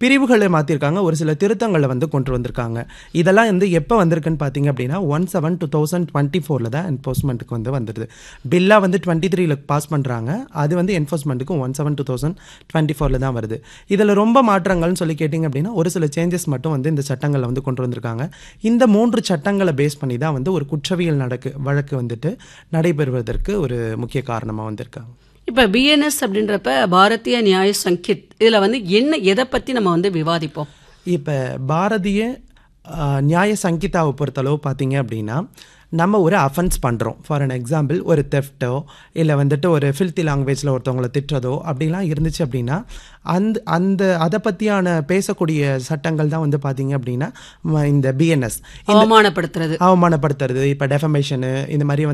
பிரிவுகளை மாற்றிருக்காங்க ஒரு சில திருத்தங்களை வந்து கொண்டு வந்திருக்காங்க இதெல்லாம் வந்து எப்போ வந்திருக்குன்னு பார்த்தீங்க அப்படின்னா one seven two thousand twenty ஃபோரில் தான் என்ஃபோர்ஸ்மெண்ட்டுக்கு வந்து வந்துடுது பில்லாக வந்து டுவெண்ட்டி த்ரீல பாஸ் பண்ணுறாங்க அது வந்து என்ஃபோர்ஸ்மெண்ட்டுக்கு one seven two thousand twenty ஃபோரில் தான் வருது இதில் ரொம்ப மாற்றங்கள்னு சொல்லி கேட்டிங்க அப்படின்னா ஒரு சில சேஞ்சஸ் மட்டும் வந்து இந்த சட்டங்களை வந்து கொண்டு வந்திருக்காங்க இந்த மூன்று சட்டங்களை பேஸ் பண்ணி தான் வந்து ஒரு குற்றவியல் நடக்கு வழக்கு வந்துட்டு நடைபெறுவதற்கு ஒரு முக்கிய காரணமாக வந்திருக்காங்க இப்போ பிஎன்எஸ் அப்படின்றப்ப பாரதிய நியாய சங்கித் இதில் வந்து என்ன எதை பற்றி நம்ம வந்து விவாதிப்போம் இப்போ பாரதிய ஆஹ், நியாய சங்கீதாவை பொறுத்தளவு பார்த்தீங்க அப்படின்னா நம்ம ஒரு அஃபென்ஸ் பண்ணுறோம் ஃபார் அன் எக்ஸாம்பிள் ஒரு தெஃப்ட்டோ இல்லை வந்துட்டு ஒரு ஃபில்த்தி லாங்குவேஜில் ஒருத்தவங்கள திட்டுறதோ அப்படிலாம் இருந்துச்சு அப்படின்னா அந்த அந்த அதை பற்றியான பேசக்கூடிய சட்டங்கள் தான் வந்து பார்த்தீங்க அப்படின்னா ம- இந்த பிஎன்எஸ் அவமானப்படுத்துறது அவமானப்படுத்துறது இப்போ டெஃபமேஷனு இந்த மாதிரி வந்து